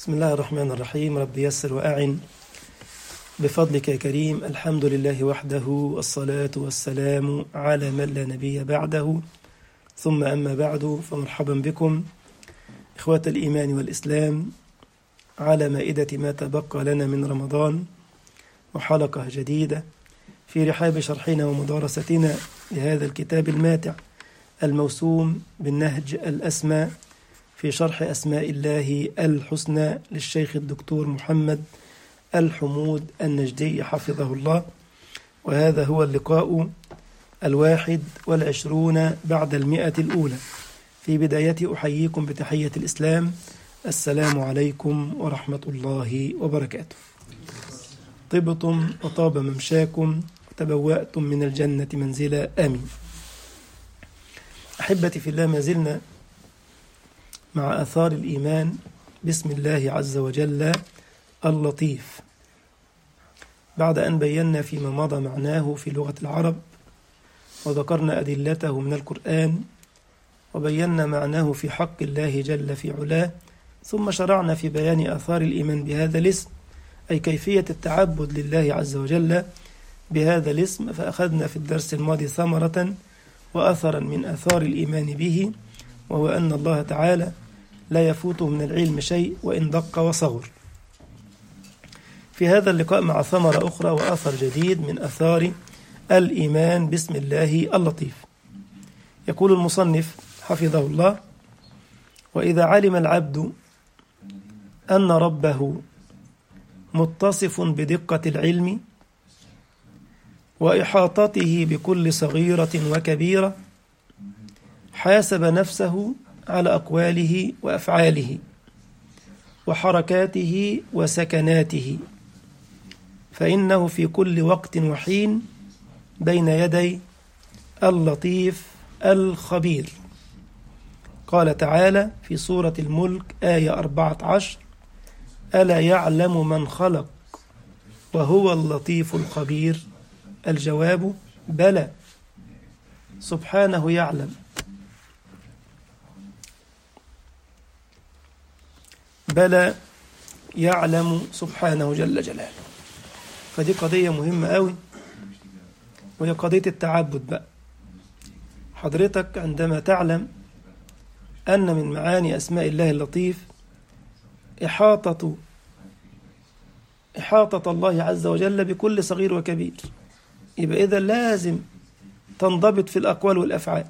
بسم الله الرحمن الرحيم رب يسر وأعن بفضلك يا كريم الحمد لله وحده والصلاة والسلام على من لا نبي بعده ثم أما بعد فمرحبا بكم إخوة الإيمان والإسلام على مائدة ما تبقى لنا من رمضان وحلقة جديدة في رحاب شرحنا ومدارستنا لهذا الكتاب الماتع الموسوم بالنهج الأسمى في شرح أسماء الله الحسنى للشيخ الدكتور محمد الحمود النجدي حفظه الله وهذا هو اللقاء الواحد والعشرون بعد المئة الأولى في بداية أحييكم بتحية الإسلام السلام عليكم ورحمة الله وبركاته طبتم وطاب ممشاكم وتبوأتم من الجنة منزلا آمين أحبتي في الله ما زلنا مع آثار الإيمان بسم الله عز وجل اللطيف بعد أن بينا فيما مضى معناه في لغة العرب وذكرنا أدلته من القرآن وبينا معناه في حق الله جل في علاه ثم شرعنا في بيان آثار الإيمان بهذا الاسم أي كيفية التعبد لله عز وجل بهذا الاسم فأخذنا في الدرس الماضي ثمرة وأثرا من آثار الإيمان به وهو أن الله تعالى لا يفوته من العلم شيء وإن دق وصغر في هذا اللقاء مع ثمرة أخرى وأثر جديد من أثار الإيمان بسم الله اللطيف يقول المصنف حفظه الله وإذا علم العبد أن ربه متصف بدقة العلم وإحاطته بكل صغيرة وكبيرة حاسب نفسه على أقواله وأفعاله وحركاته وسكناته فإنه في كل وقت وحين بين يدي اللطيف الخبير قال تعالى في سورة الملك آية 14 ألا يعلم من خلق وهو اللطيف الخبير الجواب بلى سبحانه يعلم بلى يعلم سبحانه جل جلاله فدي قضية مهمة قوي وهي قضية التعبد بقى حضرتك عندما تعلم أن من معاني أسماء الله اللطيف إحاطة إحاطة الله عز وجل بكل صغير وكبير يبقى إذا لازم تنضبط في الأقوال والأفعال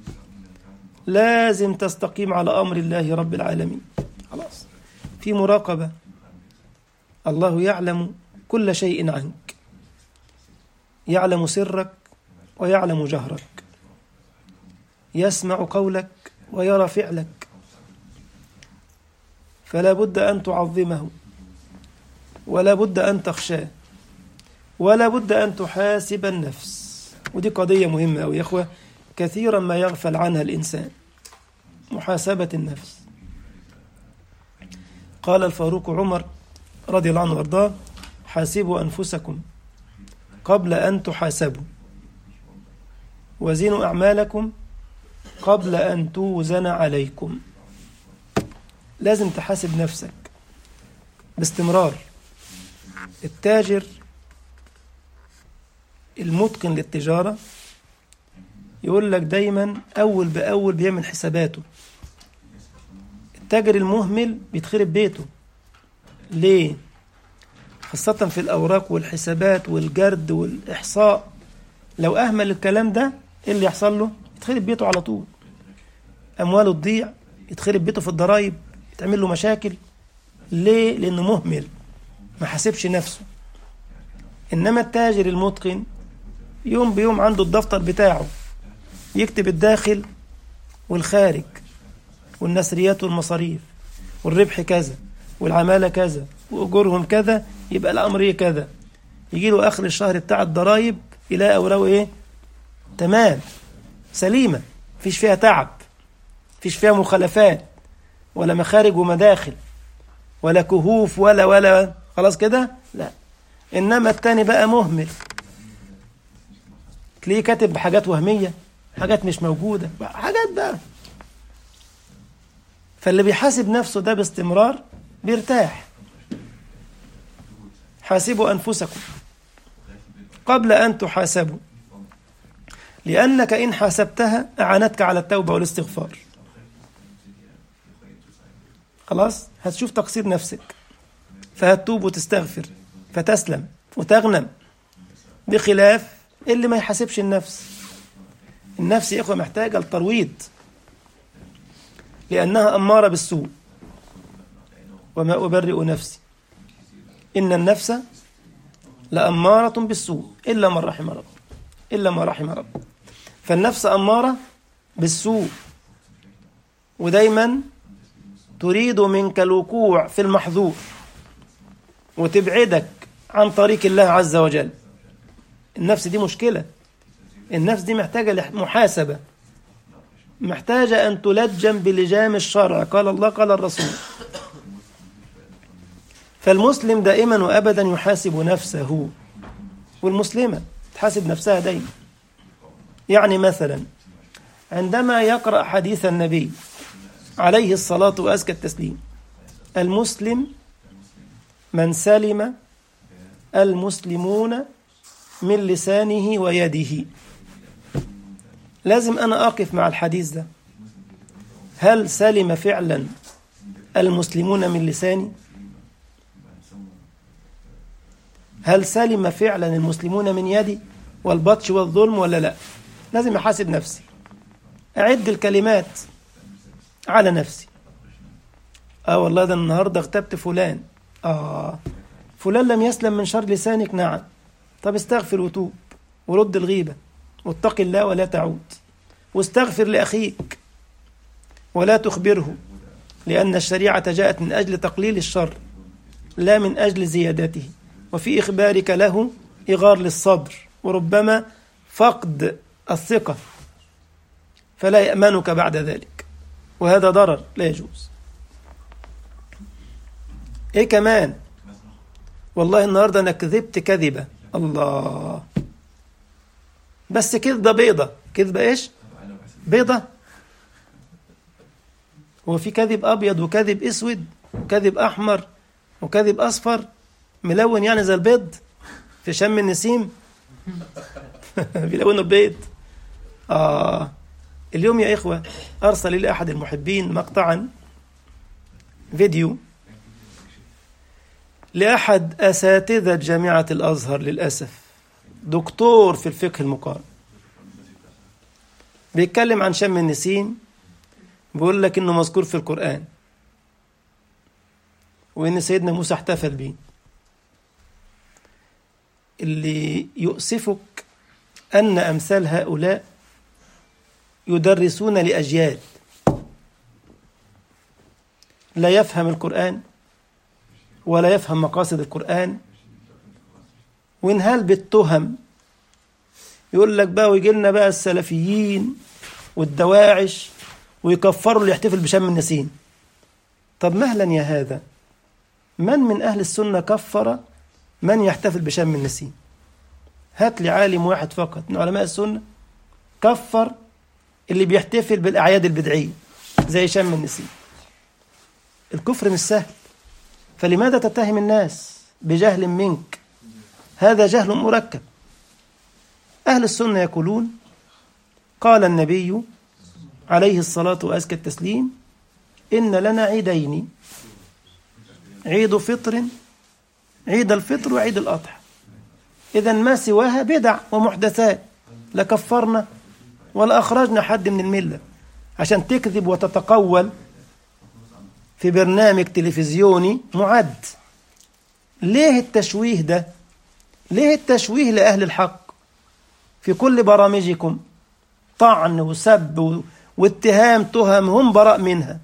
لازم تستقيم على أمر الله رب العالمين خلاص في مراقبة الله يعلم كل شيء عنك يعلم سرك ويعلم جهرك يسمع قولك ويرى فعلك فلا بد أن تعظمه ولا بد أن تخشاه ولا بد أن تحاسب النفس ودي قضية مهمة أوي يا إخوة كثيرا ما يغفل عنها الإنسان محاسبة النفس قال الفاروق عمر رضي الله عنه وارضاه حاسبوا أنفسكم قبل أن تحاسبوا وزنوا أعمالكم قبل أن توزن عليكم لازم تحاسب نفسك باستمرار التاجر المتقن للتجارة يقول لك دايما أول بأول بيعمل حساباته التاجر المهمل بيتخرب بيته ليه؟ خاصة في الأوراق والحسابات والجرد والإحصاء لو أهمل الكلام ده إيه اللي يحصل له؟ يتخرب بيته على طول أمواله تضيع يتخرب بيته في الضرايب يتعمل له مشاكل ليه؟ لأنه مهمل ما حاسبش نفسه إنما التاجر المتقن يوم بيوم عنده الدفتر بتاعه يكتب الداخل والخارج والنسريات والمصاريف والربح كذا والعمالة كذا وأجورهم كذا يبقى الأمر إيه كذا يجي له آخر الشهر بتاع الضرايب يلاقي أوراقه إيه تمام سليمة مفيش فيها تعب مفيش فيها مخالفات ولا مخارج ومداخل ولا كهوف ولا ولا خلاص كده لا إنما التاني بقى مهمل تلاقيه كاتب حاجات وهمية حاجات مش موجودة حاجات بقى فاللي بيحاسب نفسه ده باستمرار بيرتاح حاسبوا أنفسكم قبل أن تحاسبوا لأنك إن حاسبتها أعانتك على التوبة والاستغفار خلاص هتشوف تقصير نفسك فهتتوب وتستغفر فتسلم وتغنم بخلاف اللي ما يحاسبش النفس النفس يا إخوة محتاجة الترويض لأنها أمارة بالسوء وما أبرئ نفسي إن النفس لأمارة بالسوء إلا من رحم رب إلا ما رحم رب فالنفس أمارة بالسوء ودايما تريد منك الوقوع في المحظور وتبعدك عن طريق الله عز وجل النفس دي مشكلة النفس دي محتاجة محاسبة محتاجة أن تلجم بلجام الشرع قال الله قال الرسول فالمسلم دائما وأبدا يحاسب نفسه والمسلمة تحاسب نفسها دائما يعني مثلا عندما يقرأ حديث النبي عليه الصلاة وأزكى التسليم المسلم من سلم المسلمون من لسانه ويده لازم أنا أقف مع الحديث ده هل سلم فعلا المسلمون من لساني هل سلم فعلا المسلمون من يدي والبطش والظلم ولا لا لازم أحاسب نفسي أعد الكلمات على نفسي آه والله ده النهاردة اغتبت فلان آه فلان لم يسلم من شر لسانك نعم طب استغفر وتوب ورد الغيبة واتق الله ولا تعود واستغفر لأخيك ولا تخبره لأن الشريعة جاءت من أجل تقليل الشر لا من أجل زيادته وفي إخبارك له إغار للصدر وربما فقد الثقة فلا يأمنك بعد ذلك وهذا ضرر لا يجوز إيه كمان والله النهاردة أنا كذبت كذبة الله بس كذبة بيضة كذبة إيش بيضة هو في كذب أبيض وكذب أسود وكذب أحمر وكذب أصفر ملون يعني زي البيض في شم النسيم بيلونوا البيض آه اليوم يا إخوة أرسل لي أحد المحبين مقطعا فيديو لأحد أساتذة جامعة الأزهر للأسف دكتور في الفقه المقارن بيتكلم عن شم النسيم بيقول لك إنه مذكور في القرآن وإن سيدنا موسى احتفل بيه اللي يؤسفك أن أمثال هؤلاء يدرسون لأجيال لا يفهم القرآن ولا يفهم مقاصد القرآن وينهال بالتهم يقول لك بقى ويجي لنا بقى السلفيين والدواعش ويكفروا اللي يحتفل بشم النسيم طب مهلا يا هذا من من أهل السنة كفر من يحتفل بشم النسيم هات لي عالم واحد فقط من علماء السنة كفر اللي بيحتفل بالأعياد البدعية زي شم النسيم الكفر مش سهل فلماذا تتهم الناس بجهل منك هذا جهل مركب أهل السنة يقولون قال النبي عليه الصلاة وأزكى التسليم إن لنا عيدين عيد فطر عيد الفطر وعيد الأضحى إذا ما سواها بدع ومحدثات لكفرنا ولا أخرجنا حد من الملة عشان تكذب وتتقول في برنامج تلفزيوني معد ليه التشويه ده ليه التشويه لأهل الحق في كل برامجكم طعن وسب واتهام تهم هم براء منها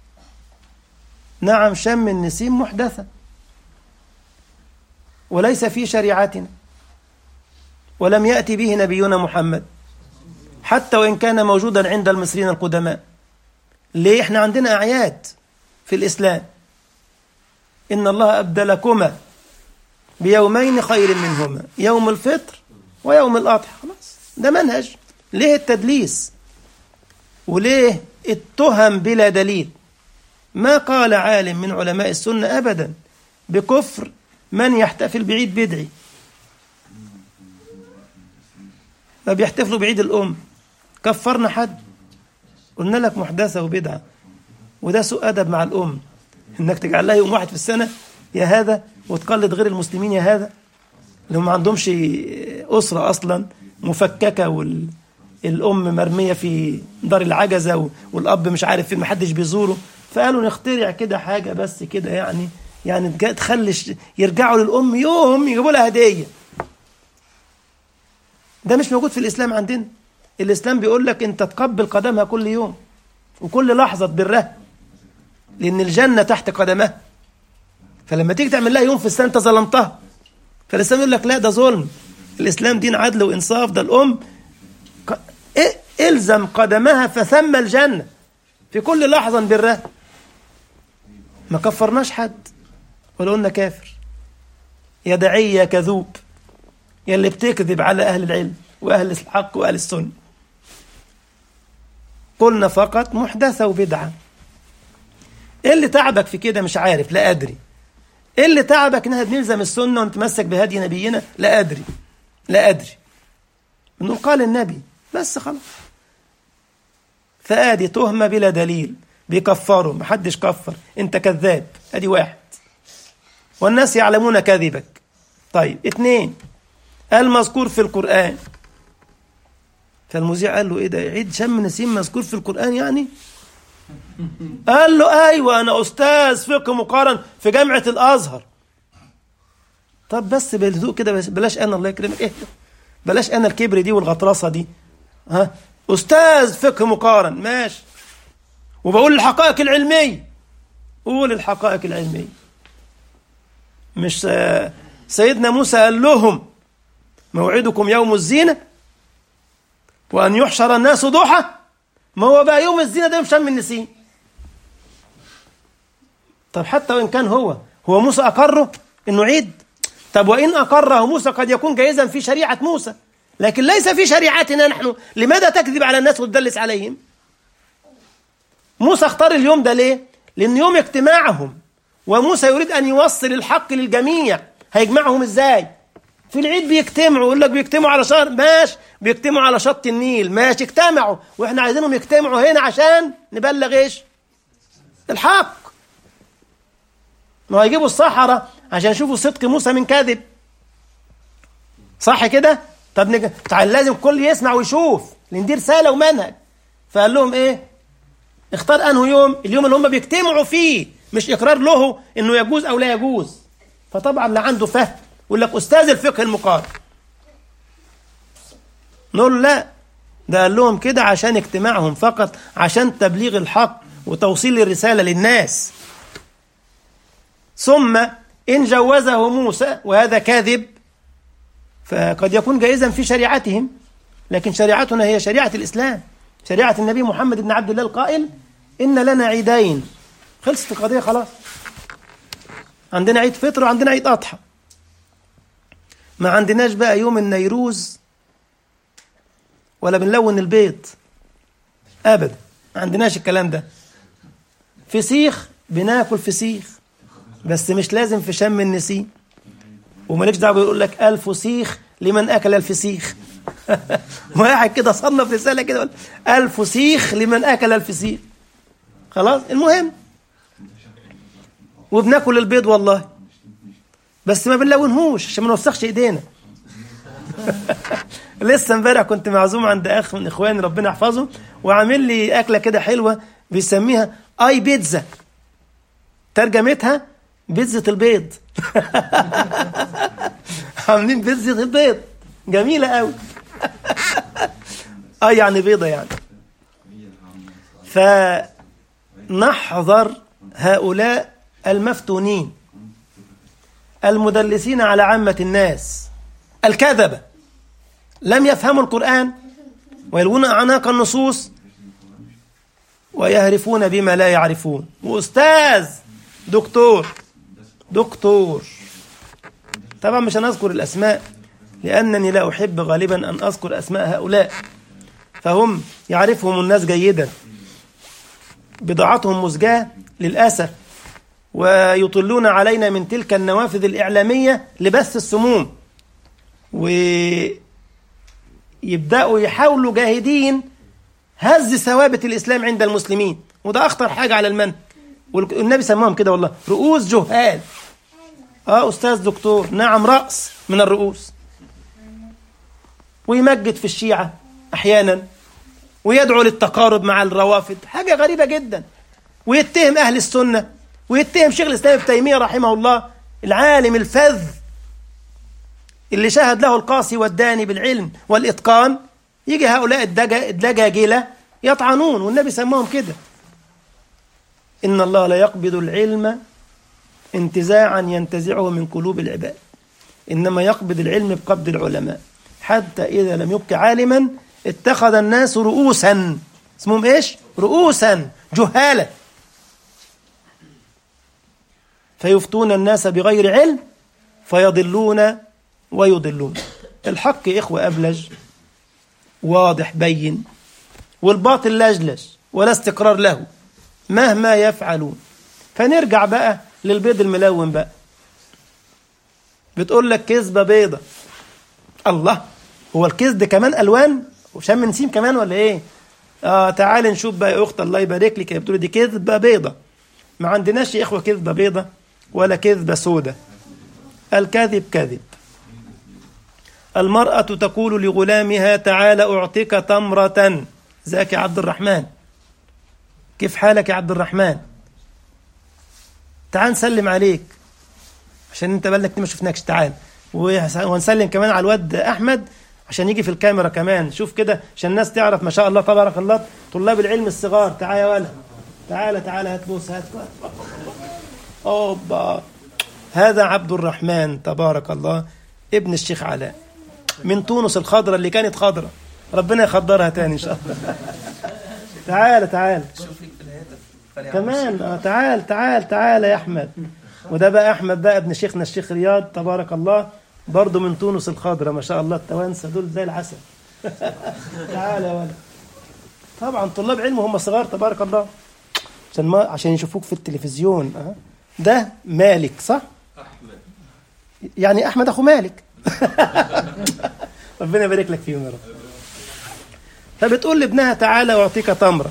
نعم شم النسيم محدثة وليس في شريعتنا ولم يأتي به نبينا محمد حتى وإن كان موجودا عند المصريين القدماء ليه احنا عندنا أعياد في الإسلام إن الله أبدلكما بيومين خير منهما يوم الفطر ويوم الأضحى خلاص ده منهج ليه التدليس وليه التهم بلا دليل ما قال عالم من علماء السنة أبدا بكفر من يحتفل بعيد بدعي ما بيحتفلوا بعيد الأم كفرنا حد قلنا لك محدثة وبدعة وده سوء أدب مع الأم إنك تجعل لها يوم واحد في السنة يا هذا وتقلد غير المسلمين يا هذا اللي هم ما عندهمش أسرة أصلا مفككة والأم مرمية في دار العجزة والأب مش عارف فين محدش بيزوره فقالوا نخترع كده حاجة بس كده يعني يعني تخلي يرجعوا للأم يوم يجيبوا لها هدية ده مش موجود في الإسلام عندنا الإسلام بيقول لك أنت تقبل قدمها كل يوم وكل لحظة تبرها لأن الجنة تحت قدمها فلما تيجي تعمل لها يوم في السنة أنت ظلمتها فالإسلام يقول لك لا ده ظلم الإسلام دين عدل وإنصاف ده الأم ق... إيه؟ إلزم قدمها فثم الجنة في كل لحظة نبرها ما كفرناش حد ولا قلنا كافر يا دعي يا كذوب يا اللي بتكذب على أهل العلم وأهل الحق وأهل السنة قلنا فقط محدثة وبدعة إيه اللي تعبك في كده مش عارف لا أدري إيه اللي تعبك إنها بنلزم السنة ونتمسك بهدي نبينا لا أدري لا أدري بنقول قال النبي بس خلاص فآدي تهمة بلا دليل بيكفروا محدش كفر انت كذاب ادي واحد والناس يعلمون كذبك طيب اتنين المذكور في القرآن فالمذيع قال له ايه ده عيد شم نسيم مذكور في القرآن يعني قال له ايوه انا استاذ فقه مقارن في جامعة الازهر طب بس بالهدوء كده بلاش انا الله يكرمك ايه بلاش انا الكبر دي والغطرسة دي ها استاذ فقه مقارن ماشي وبقول الحقائق العلمية قول الحقائق العلمية مش سيدنا موسى قال لهم موعدكم يوم الزينة وأن يحشر الناس ضحى ما هو بقى يوم الزينة ده يوم شم النسيم طب حتى وإن كان هو هو موسى أقره إنه عيد طب وإن أقره موسى قد يكون جائزا في شريعة موسى لكن ليس في شريعتنا نحن لماذا تكذب على الناس وتدلس عليهم موسى اختار اليوم ده ليه لأن يوم اجتماعهم وموسى يريد أن يوصل الحق للجميع هيجمعهم إزاي في العيد بيجتمعوا يقول لك بيجتمعوا على شهر ماشي بيجتمعوا على شط النيل ماشي اجتمعوا واحنا عايزينهم يجتمعوا هنا عشان نبلغ ايش الحق ما هيجيبوا الصحراء عشان يشوفوا صدق موسى من كاذب صح كده طب نج... تعال لازم كل يسمع ويشوف لان دي رساله ومنهج فقال لهم ايه اختار انه يوم اليوم اللي هم بيجتمعوا فيه مش اقرار له انه يجوز او لا يجوز فطبعا لا عنده فهم يقول لك استاذ الفقه المقارن نقول لا ده قال لهم كده عشان اجتماعهم فقط عشان تبليغ الحق وتوصيل الرسالة للناس ثم إن جوزه موسى وهذا كاذب فقد يكون جائزا في شريعتهم لكن شريعتنا هي شريعة الإسلام شريعة النبي محمد بن عبد الله القائل إن لنا عيدين خلصت القضية خلاص عندنا عيد فطر وعندنا عيد أضحى ما عندناش بقى يوم النيروز ولا بنلون البيض ابدا ما عندناش الكلام ده فسيخ بناكل فسيخ بس مش لازم في شم النسيم ومالكش دعوه بيقول لك الفسيخ لمن اكل الفسيخ واحد كده صنف رساله كده الفسيخ لمن اكل الفسيخ خلاص المهم وبناكل البيض والله بس ما بنلونهوش عشان ما نوسخش ايدينا لسه امبارح كنت معزوم عند اخ من اخواني ربنا يحفظه وعامل لي اكله كده حلوه بيسميها اي بيتزا ترجمتها بيتزا البيض عاملين بيتزا البيض جميله قوي اه يعني بيضه يعني فنحذر هؤلاء المفتونين المدلسين على عامة الناس الكذبة لم يفهموا القرآن ويلوون أعناق النصوص ويهرفون بما لا يعرفون وأستاذ دكتور دكتور طبعا مش هنذكر الأسماء لأنني لا أحب غالبا أن أذكر أسماء هؤلاء فهم يعرفهم الناس جيدا بضاعتهم مزجاة للأسف ويطلون علينا من تلك النوافذ الإعلامية لبث السموم ويبدأوا يحاولوا جاهدين هز ثوابت الإسلام عند المسلمين وده أخطر حاجة على المنهج والنبي سماهم كده والله رؤوس جهال اه استاذ دكتور نعم راس من الرؤوس ويمجد في الشيعه احيانا ويدعو للتقارب مع الروافد حاجه غريبه جدا ويتهم اهل السنه ويتهم شيخ الاسلام ابن تيميه رحمه الله العالم الفذ اللي شهد له القاصي والداني بالعلم والاتقان يجي هؤلاء الدجاجله يطعنون والنبي سماهم كده إن الله لا يقبض العلم انتزاعا ينتزعه من قلوب العباد إنما يقبض العلم بقبض العلماء حتى إذا لم يبق عالما اتخذ الناس رؤوسا اسمهم إيش؟ رؤوسا جهالة فيفتون الناس بغير علم فيضلون ويضلون الحق يا إخوة أبلج واضح بين والباطل لجلج ولا استقرار له مهما يفعلون فنرجع بقى للبيض الملون بقى بتقول لك كذبه بيضه الله هو الكذب كمان الوان وشم نسيم كمان ولا ايه اه تعال نشوف بقى يا اخت الله يبارك لك بتقول دي كذبه بيضه ما عندناش يا اخوه كذبه بيضه ولا كذبه سودة الكذب كذب المرأة تقول لغلامها تعال أعطيك تمرة ذاك يا عبد الرحمن كيف حالك يا عبد الرحمن تعال نسلم عليك عشان انت بالك ما شفناكش تعال ونسلم كمان على الواد احمد عشان يجي في الكاميرا كمان شوف كده عشان الناس تعرف ما شاء الله تبارك الله طلاب العلم الصغار تعال يا ولد تعال تعال هات بوس هات اوبا هذا عبد الرحمن تبارك الله ابن الشيخ علاء من تونس الخضراء اللي كانت خضراء ربنا يخضرها تاني ان شاء الله تعال تعال كمان آه تعال تعال تعال يا احمد وده بقى احمد بقى ابن شيخنا الشيخ رياض تبارك الله برضه من تونس الخضراء ما شاء الله التوانسه دول زي العسل تعال يا ولد طبعا طلاب علم هم صغار تبارك الله عشان ما عشان يشوفوك في التلفزيون أه؟ ده مالك صح؟ احمد يعني احمد اخو مالك ربنا يبارك لك فيهم يا رب فبتقول لابنها تعالى اعطيك تمره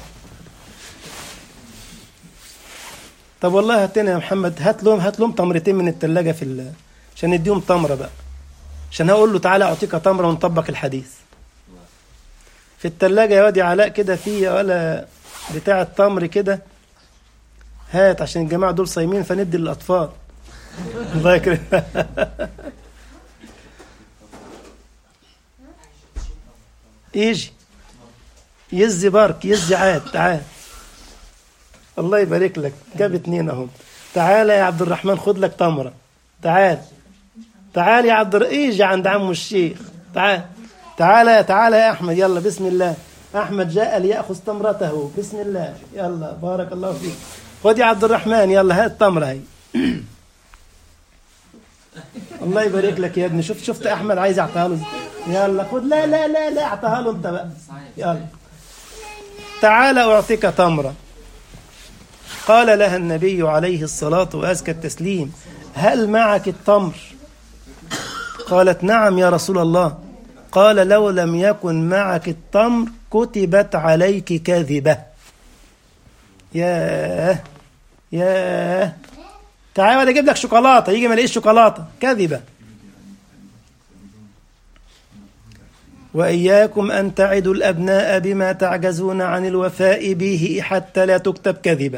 طب والله هات لنا يا محمد هات لهم هات لهم تمرتين من الثلاجه في ال... عشان نديهم تمره بقى عشان هقول له تعالى اعطيك تمره ونطبق الحديث في الثلاجه يا واد يا علاء كده في ولا بتاع التمر كده هات عشان الجماعه دول صايمين فندي للاطفال الله يكرم يجي يزي بارك يزي عاد تعال الله يبارك لك جاب اتنين اهم تعال يا عبد الرحمن خد لك تمره تعال تعال يا عبد الر... يجي عند عمه الشيخ تعال تعال تعال يا احمد يلا بسم الله احمد جاء لياخذ تمرته بسم الله يلا بارك الله فيك خد يا عبد الرحمن يلا هات التمره هي الله يبارك لك يا ابني شوف شفت احمد عايز يعطيها له يلا خد لا لا لا لا اعطيها له انت بقى يلا تعال اعطيك تمره قال لها النبي عليه الصلاه وازكى التسليم هل معك التمر قالت نعم يا رسول الله قال لو لم يكن معك التمر كتبت عليك كاذبه ياه ياه تعالى ولا اجيب لك شوكولاته يجي ما يلاقيش شوكولاته كذبه واياكم ان تعدوا الابناء بما تعجزون عن الوفاء به حتى لا تكتب كذبه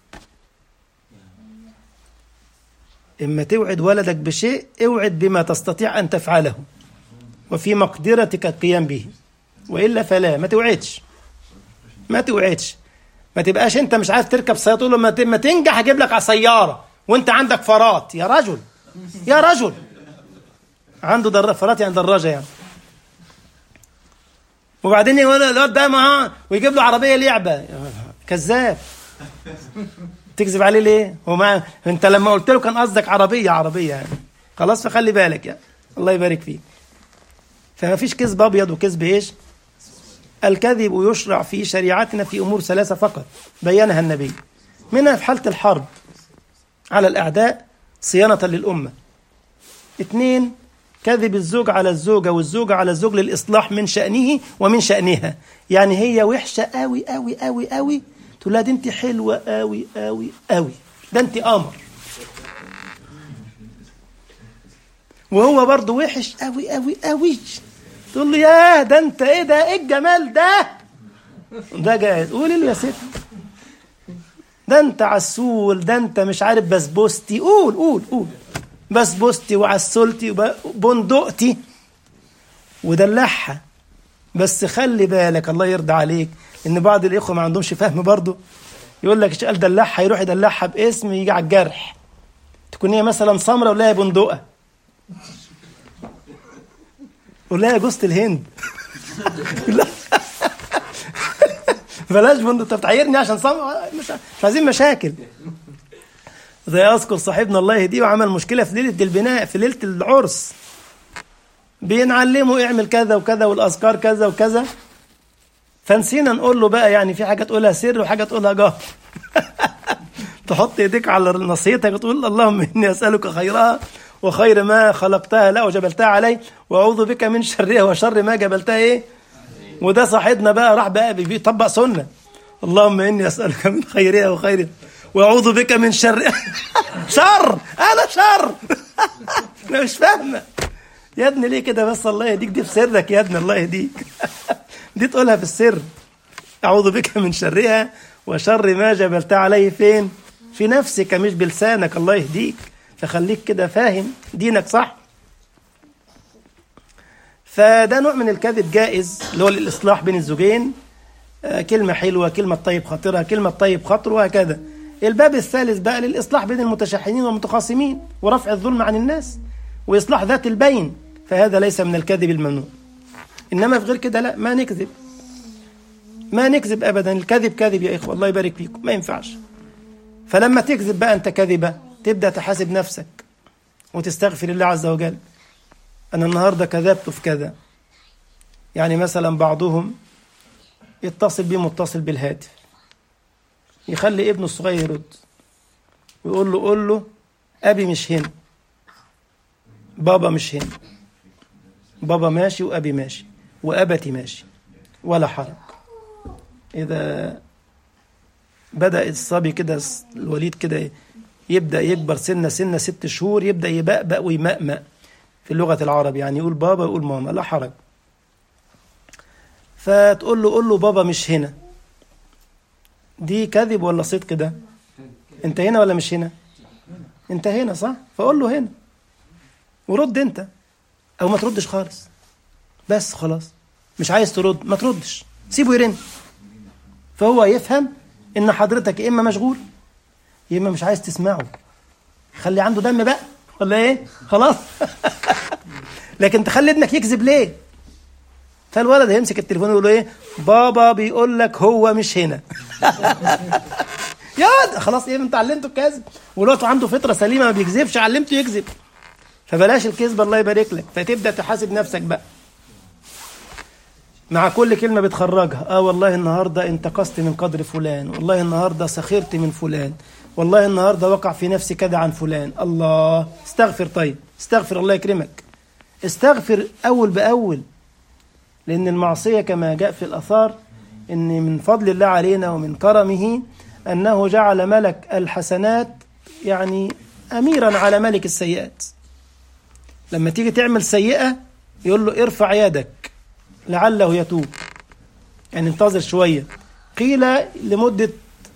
اما توعد ولدك بشيء اوعد بما تستطيع ان تفعله وفي مقدرتك القيام به والا فلا ما توعدش ما توعدش ما تبقاش انت مش عارف تركب سياره تقول له ما تنجح اجيب لك على سياره وانت عندك فرات يا رجل يا رجل عنده در... فرات يعني دراجه يعني وبعدين يقول الواد ده ما ويجيب له عربيه لعبه كذاب تكذب عليه ليه؟ هو ما انت لما قلت له كان قصدك عربيه عربيه يعني خلاص فخلي بالك يعني الله يبارك فيك فما فيش كذب ابيض وكذب ايش؟ الكذب يشرع في شريعتنا في امور ثلاثه فقط بينها النبي منها في حالة الحرب على الأعداء صيانة للأمة اثنين كذب الزوج على الزوجة والزوجة على الزوج للإصلاح من شأنه ومن شأنها يعني هي وحشة قوي قوي قوي قوي تقول لها دي انت حلوة قوي قوي قوي ده انت قمر وهو برضه وحش قوي قوي قوي تقول له ياه ده انت ايه ده ايه الجمال ده ده جاهز قولي له يا ست ده انت عسول ده انت مش عارف بسبوستي قول قول قول بسبوستي وعسولتي وبندقتي ودلعها بس خلي بالك الله يرضى عليك ان بعض الاخوه ما عندهمش فهم برضه يقول لك قال دلعها يروح يدلعها باسم يجي على الجرح تكون هي مثلا سمره ولا هي بندقه قول لها يا جوزة الهند لا بلاش بندق انت بتعيرني عشان سمره مش مش عايزين مشاكل زي اذكر صاحبنا الله يهديه وعمل مشكله في ليله البناء في ليله العرس بنعلمه اعمل كذا وكذا والاذكار كذا وكذا فنسينا نقول له بقى يعني في حاجه تقولها سر وحاجه تقولها جهر تحط ايديك على نصيتك وتقول اللهم اني اسالك خيرها وخير ما خلقتها لا وجبلتها علي واعوذ بك من شرها وشر ما جبلتها ايه وده صاحبنا بقى راح بقى بيطبق سنه اللهم اني اسالك من خيرها وخير واعوذ بك من شر شر انا شر انا مش فاهمه يا ابني ليه كده بس الله يهديك دي في سرك يا ابني الله يهديك دي تقولها في السر اعوذ بك من شرها وشر ما جبلت عليه فين في نفسك مش بلسانك الله يهديك فخليك كده فاهم دينك صح فده نوع من الكذب جائز اللي هو للإصلاح بين الزوجين آه كلمة حلوة كلمة طيب خاطرها كلمة طيب خاطر وهكذا الباب الثالث بقى للإصلاح بين المتشحنين والمتخاصمين ورفع الظلم عن الناس وإصلاح ذات البين فهذا ليس من الكذب الممنوع إنما في غير كده لا ما نكذب ما نكذب أبدا الكذب كذب يا إخوة الله يبارك فيكم ما ينفعش فلما تكذب بقى أنت كذبة تبدأ تحاسب نفسك وتستغفر الله عز وجل أنا النهاردة كذبت في كذا يعني مثلا بعضهم يتصل بيه متصل بالهاتف يخلي ابنه الصغير يرد ويقول له قول له أبي مش هنا بابا مش هنا بابا ماشي وأبي ماشي وأبتي ماشي ولا حرج إذا بدأ الصبي كده الوليد كده يبدأ يكبر سنة سنة ست شهور يبدأ يبقبق ويمأمأ في اللغة العرب يعني يقول بابا يقول ماما لا حرج فتقول له قول له بابا مش هنا دي كذب ولا صدق ده انت هنا ولا مش هنا انت هنا صح فقول له هنا ورد انت او ما تردش خالص بس خلاص مش عايز ترد ما تردش سيبه يرن فهو يفهم ان حضرتك يا اما مشغول يا اما مش عايز تسمعه خلي عنده دم بقى ولا ايه خلاص لكن تخلي ابنك يكذب ليه فالولد هيمسك التليفون ويقول له ايه بابا بيقول لك هو مش هنا يا خلاص ايه انت علمته الكذب والوقت عنده فطره سليمه ما بيكذبش علمته يكذب فبلاش الكذب الله يبارك لك فتبدا تحاسب نفسك بقى مع كل كلمة بتخرجها اه والله النهاردة انتقصت من قدر فلان والله النهاردة سخرت من فلان والله النهاردة وقع في نفسي كذا عن فلان الله استغفر طيب استغفر الله يكرمك استغفر أول بأول لأن المعصية كما جاء في الأثار أن من فضل الله علينا ومن كرمه أنه جعل ملك الحسنات يعني أميرا على ملك السيئات لما تيجي تعمل سيئة يقول له ارفع يدك لعله يتوب يعني انتظر شوية قيل لمدة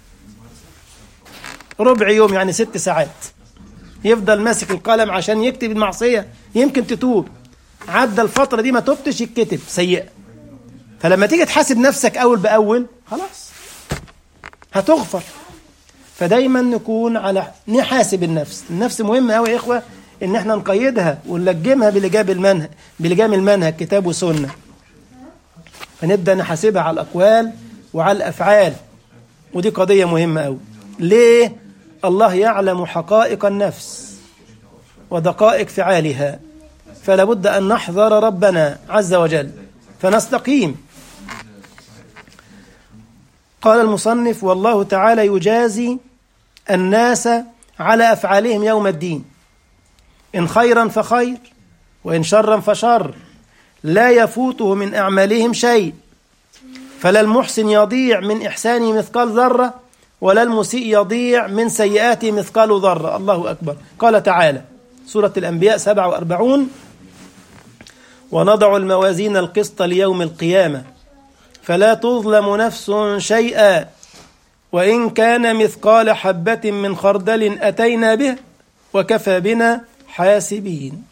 ربع يوم يعني ست ساعات يفضل ماسك القلم عشان يكتب المعصية يمكن تتوب عدى الفترة دي ما تبتش يتكتب سيئة فلما تيجي تحاسب نفسك أول بأول خلاص هتغفر فدايما نكون على نحاسب النفس النفس مهمة أوي يا إخوة إن احنا نقيدها ونلجمها بلجام المنهج بلجام المنهج كتاب وسنة فنبدأ نحاسبها على الأقوال وعلى الأفعال ودي قضية مهمة أوي ليه؟ الله يعلم حقائق النفس ودقائق فعالها فلا بد أن نحذر ربنا عز وجل فنستقيم قال المصنف والله تعالى يجازي الناس على أفعالهم يوم الدين إن خيرا فخير وإن شرا فشر لا يفوته من أعمالهم شيء فلا المحسن يضيع من إحسانه مثقال ذرة ولا المسيء يضيع من سيئاته مثقال ذرة الله أكبر قال تعالى سورة الأنبياء 47 ونضع الموازين القسط ليوم القيامة فلا تظلم نفس شيئا وإن كان مثقال حبة من خردل أتينا به وكفى بنا حاسبين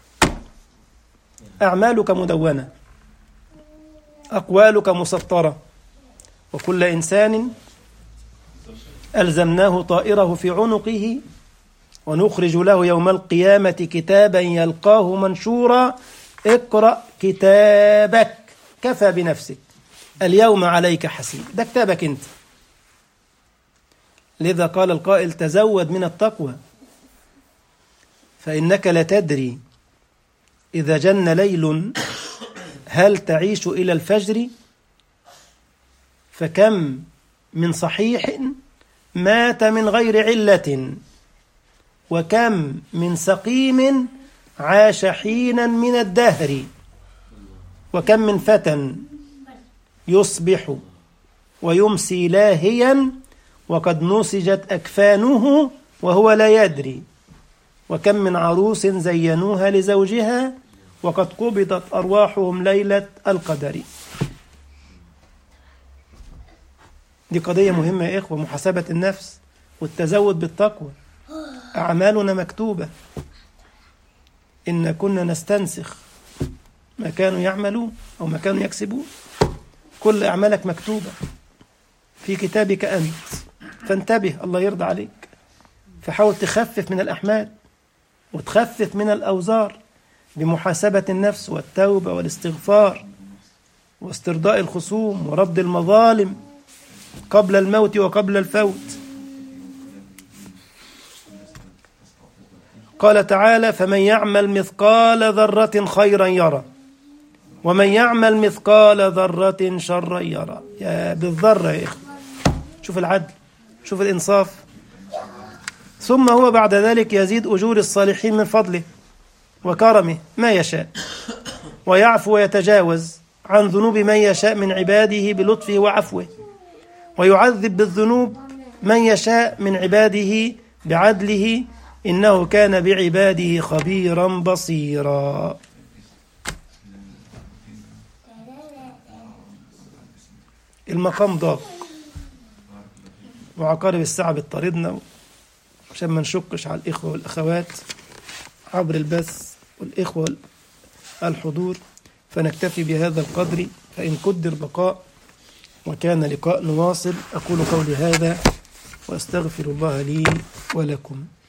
أعمالك مدونة أقوالك مسطرة وكل إنسان ألزمناه طائره في عنقه ونخرج له يوم القيامة كتابا يلقاه منشورا اقرأ كتابك كفى بنفسك اليوم عليك حسيب ده كتابك أنت لذا قال القائل تزود من التقوى فإنك لا تدري إذا جن ليل هل تعيش إلى الفجر فكم من صحيح مات من غير علة وكم من سقيم عاش حينا من الدهر وكم من فتى يصبح ويمسي لاهيا وقد نسجت أكفانه وهو لا يدري وكم من عروس زينوها لزوجها وقد قبضت أرواحهم ليلة القدر دي قضية مهمة يا إخوة محاسبة النفس والتزود بالتقوى أعمالنا مكتوبة إن كنا نستنسخ ما كانوا يعملون أو ما كانوا يكسبون كل أعمالك مكتوبة في كتابك أنت فانتبه الله يرضى عليك فحاول تخفف من الأحمال وتخفف من الأوزار بمحاسبة النفس والتوبة والاستغفار واسترضاء الخصوم ورد المظالم قبل الموت وقبل الفوت قال تعالى فمن يعمل مثقال ذرة خيرا يرى ومن يعمل مثقال ذرة شرا يرى يا بالذرة يا إخوة شوف العدل شوف الإنصاف ثم هو بعد ذلك يزيد أجور الصالحين من فضله وكرمه ما يشاء ويعفو ويتجاوز عن ذنوب من يشاء من عباده بلطفه وعفوه ويعذب بالذنوب من يشاء من عباده بعدله إنه كان بعباده خبيرا بصيرا المقام ضاق وعقارب الساعة بتطاردنا عشان ما نشكش على الإخوة والأخوات عبر البث والإخوة الحضور فنكتفي بهذا القدر فإن قدر بقاء وكان لقاء نواصل أقول قولي هذا وأستغفر الله لي ولكم